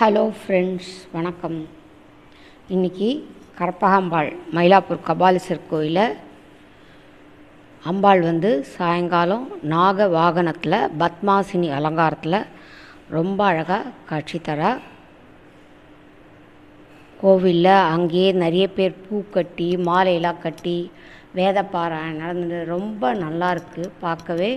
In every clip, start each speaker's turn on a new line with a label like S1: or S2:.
S1: hello friends வணக்கம் இன்றைக்கி கற்பகாம்பாள் மயிலாப்பூர் கபாலீஸ்வர் கோயிலில் அம்பாள் வந்து சாயங்காலம் நாக வாகனத்தில் பத்மாசினி அலங்காரத்தில் ரொம்ப அழகாக காட்சி தரா கோவிலில் அங்கேயே நிறைய பேர் பூ கட்டி மாலையெல்லாம் கட்டி வேதப்பாராயணம் நடந்தது ரொம்ப நல்லா இருக்குது பார்க்கவே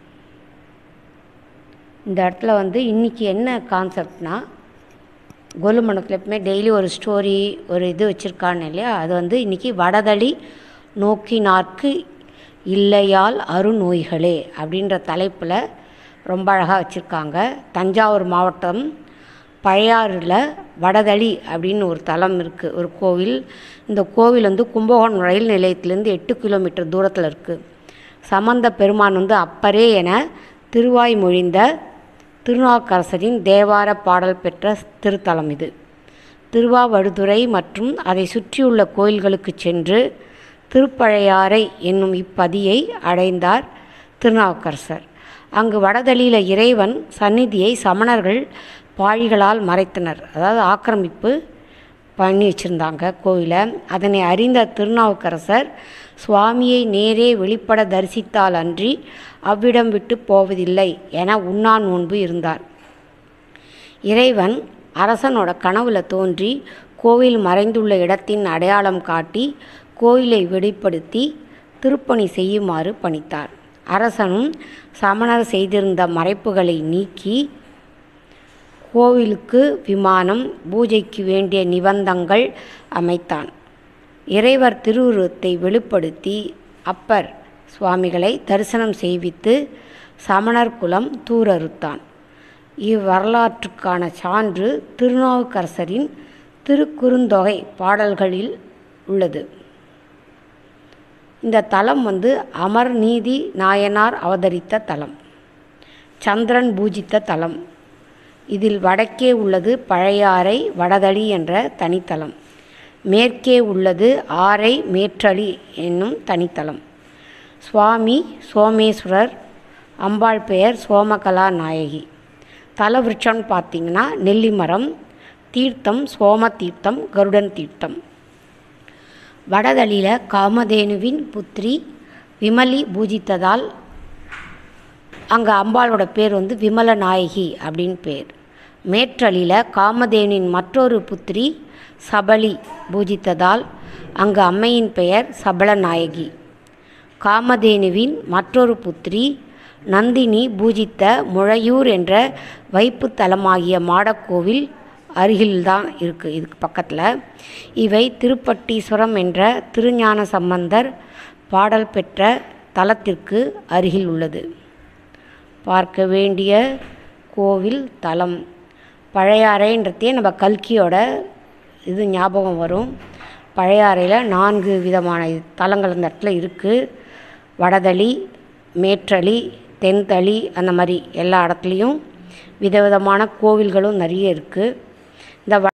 S1: இந்த இடத்துல வந்து இன்றைக்கி என்ன கான்செப்ட்னா கோலுமண்டலத்தில் எப்பவுமே டெய்லி ஒரு ஸ்டோரி ஒரு இது வச்சுருக்கான்னு இல்லையா அது வந்து இன்றைக்கி வடதளி நோக்கினார்க்கு இல்லையால் அருநோய்களே அப்படின்ற தலைப்பில் ரொம்ப அழகாக வச்சுருக்காங்க தஞ்சாவூர் மாவட்டம் பழையாறில் வடதளி அப்படின்னு ஒரு தலம் இருக்குது ஒரு கோவில் இந்த கோவில் வந்து கும்பகோணம் ரயில் நிலையத்திலேருந்து எட்டு கிலோமீட்டர் தூரத்தில் இருக்குது சம்பந்த பெருமான் வந்து அப்பரே என திருவாய் மொழிந்த திருநாவுக்கரசரின் தேவார பாடல் பெற்ற திருத்தலம் இது திருவாவடுதுறை மற்றும் அதை சுற்றியுள்ள கோயில்களுக்கு சென்று திருப்பழையாறை என்னும் இப்பதியை அடைந்தார் திருநாவுக்கரசர் அங்கு வடதளியில் இறைவன் சந்நிதியை சமணர்கள் பாழிகளால் மறைத்தனர் அதாவது ஆக்கிரமிப்பு பண்ணி வச்சுருந்தாங்க கோயிலை அதனை அறிந்த திருநாவுக்கரசர் சுவாமியை நேரே வெளிப்பட தரிசித்தால் அன்றி அவ்விடம் விட்டு போவதில்லை என உண்ணா நோன்பு இருந்தார் இறைவன் அரசனோட கனவுல தோன்றி கோவில் மறைந்துள்ள இடத்தின் அடையாளம் காட்டி கோயிலை வெளிப்படுத்தி திருப்பணி செய்யுமாறு பணித்தார் அரசனும் சமணர் செய்திருந்த மறைப்புகளை நீக்கி கோவிலுக்கு விமானம் பூஜைக்கு வேண்டிய நிபந்தங்கள் அமைத்தான் இறைவர் திருவுருவத்தை வெளிப்படுத்தி அப்பர் சுவாமிகளை தரிசனம் செய்வித்து சமணர் குலம் தூரறுத்தான் இவ்வரலாற்றுக்கான சான்று திருநாவுக்கரசரின் திருக்குறுந்தொகை பாடல்களில் உள்ளது இந்த தலம் வந்து அமர்நீதி நாயனார் அவதரித்த தலம் சந்திரன் பூஜித்த தலம் இதில் வடக்கே உள்ளது பழையாறை வடதளி என்ற தனித்தலம் மேற்கே உள்ளது ஆரை மேற்றளி என்னும் தனித்தலம் சுவாமி சோமேஸ்வரர் அம்பாள் பெயர் சோமகலா நாயகி தல விருட்சம்னு பார்த்தீங்கன்னா நெல்லி மரம் தீர்த்தம் சோம தீர்த்தம் கருடன் தீர்த்தம் வடதளியில் காமதேனுவின் புத்திரி விமலி பூஜித்ததால் அங்கே அம்பாளோட பேர் வந்து விமல நாயகி அப்படின்னு பேர் மேற்றளியில் காமதேவனின் மற்றொரு புத்திரி சபலி பூஜித்ததால் அங்கு அம்மையின் பெயர் சபலநாயகி காமதேனுவின் மற்றொரு புத்திரி நந்தினி பூஜித்த முழையூர் என்ற வைப்பு தலமாகிய மாடக்கோவில் அருகில்தான் இருக்குது இதுக்கு பக்கத்தில் இவை திருப்பட்டீஸ்வரம் என்ற திருஞான சம்பந்தர் பாடல் பெற்ற தலத்திற்கு அருகில் உள்ளது பார்க்க வேண்டிய கோவில் தலம் பழையாறைன்றதே நம்ம கல்கியோட இது ஞாபகம் வரும் பழையாறையில் நான்கு விதமான தலங்கள் அந்த இடத்துல இருக்குது வடதளி மேற்றளி தென்தளி அந்த மாதிரி எல்லா இடத்துலையும் விதவிதமான கோவில்களும் நிறைய இருக்குது இந்த